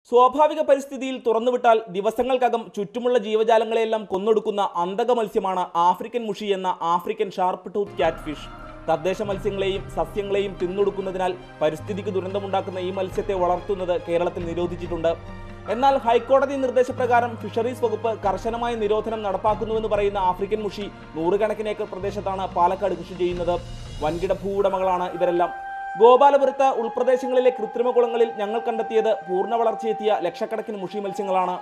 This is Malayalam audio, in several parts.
സ്വാഭാവിക പരിസ്ഥിതിയിൽ തുറന്നുവിട്ടാൽ ദിവസങ്ങൾക്കകം ചുറ്റുമുള്ള ജീവജാലങ്ങളെയെല്ലാം കൊന്നൊടുക്കുന്ന അന്തക മത്സ്യമാണ് ആഫ്രിക്കൻ മുഷി എന്ന African sharp tooth catfish തദ്ദേശ മത്സ്യങ്ങളെയും സസ്യങ്ങളെയും തിന്നൊടുക്കുന്നതിനാൽ പരിസ്ഥിതിക്ക് ദുരന്തമുണ്ടാക്കുന്ന ഈ മത്സ്യത്തെ വളർത്തുന്നത് കേരളത്തിൽ നിരോധിച്ചിട്ടുണ്ട് എന്നാൽ ഹൈക്കോടതി നിർദ്ദേശപ്രകാരം ഫിഷറീസ് വകുപ്പ് കർശനമായ നിരോധനം നടപ്പാക്കുന്നുവെന്ന് പറയുന്ന ആഫ്രിക്കൻ മുഷി നൂറുകണക്കിന് ഏക്കർ പ്രദേശത്താണ് പാലക്കാട് കൃഷി ചെയ്യുന്നത് വൻകിട ഭൂവുടമകളാണ് ഇവരെല്ലാം ഗോപാലപുരത്ത് ഉൾപ്രദേശങ്ങളിലെ കൃത്രിമ കുളങ്ങളിൽ ഞങ്ങൾ കണ്ടെത്തിയത് പൂർണ്ണ വളർച്ചയെത്തിയ ലക്ഷക്കണക്കിന് മുഷി മത്സ്യങ്ങളാണ്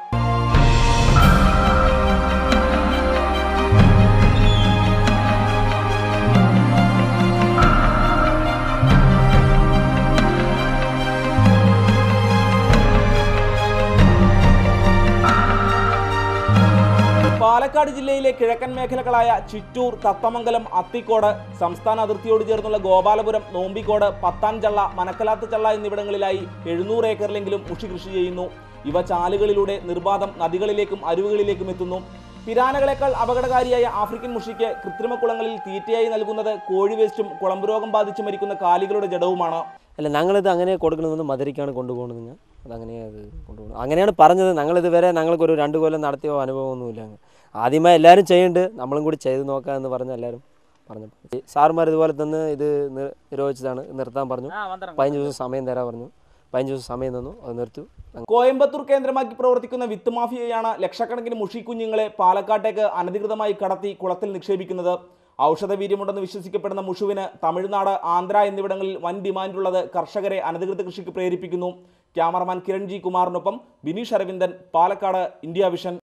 പാലക്കാട് ജില്ലയിലെ കിഴക്കൻ മേഖലകളായ ചിറ്റൂർ തത്തമംഗലം അത്തിക്കോട് സംസ്ഥാന അതിർത്തിയോട് ചേർന്നുള്ള ഗോപാലപുരം നോമ്പിക്കോട് പത്താൻചള്ള മനക്കലാത്ത് ചള്ള എന്നിവിടങ്ങളിലായി എഴുന്നൂറ് ഏക്കറിലെങ്കിലും മുഷി കൃഷി ചെയ്യുന്നു ഇവ ചാലുകളിലൂടെ നിർബാധം നദികളിലേക്കും അരുവികളിലേക്കും എത്തുന്നു പിരാനകളെക്കാൾ അപകടകാരിയായ ആഫ്രിക്കൻ മുഷിക്ക് കൃത്രിമ കുളങ്ങളിൽ തീറ്റയായി നൽകുന്നത് കോഴി വേസ്റ്റും കുളമ്പ് രോഗം ബാധിച്ച് മരിക്കുന്ന കാലികളുടെ ജഡവുമാണ് അല്ല ഞങ്ങളിത് അങ്ങനെ കൊടുക്കണമെന്ന് മധുരയ്ക്കാണ് കൊണ്ടുപോകുന്നത് ഞാൻ അതങ്ങനെ അത് കൊണ്ടുപോകുന്നത് അങ്ങനെയാണ് പറഞ്ഞത് ഞങ്ങളിതുവരെ ഞങ്ങൾക്കൊരു രണ്ട് കൊല്ലം നടത്തിയോ അനുഭവമൊന്നുമില്ല ആദ്യമായി എല്ലാവരും ചെയ്യുന്നുണ്ട് നമ്മളും കൂടി ചെയ്ത് നോക്കാം എന്ന് പറഞ്ഞ് എല്ലാവരും പറഞ്ഞു സാറുമാർ ഇതുപോലെ തന്നെ ഇത് നി- നിരോധിച്ചതാണ് നിർത്താൻ പറഞ്ഞു പതിനഞ്ച് ദിവസം സമയം തരാൻ പറഞ്ഞു പതിനഞ്ച് ദിവസം സമയം തന്നു അത് നിർത്തു കോയമ്പത്തൂർ കേന്ദ്രമാക്കി പ്രവർത്തിക്കുന്ന വിത്ത് മാഫിയയാണ് ലക്ഷക്കണക്കിന് മുഷി കുഞ്ഞുങ്ങളെ പാലക്കാട്ടേക്ക് അനധികൃതമായി കടത്തി കുളത്തിൽ നിക്ഷേപിക്കുന്നത് ഔഷധവീര്യമുണ്ടെന്ന് വിശ്വസിക്കപ്പെടുന്ന മുഷുവിന് തമിഴ്നാട് ആന്ധ്ര എന്നിവിടങ്ങളിൽ വൻ ഡിമാൻഡുള്ളത് കർഷകരെ അനധികൃത കൃഷിക്ക് പ്രേരിപ്പിക്കുന്നു ക്യാമറമാൻ കിരൺ ജി കുമാറിനൊപ്പം ബിനീഷ് അരവിന്ദൻ പാലക്കാട് ഇന്ത്യ വിഷൻ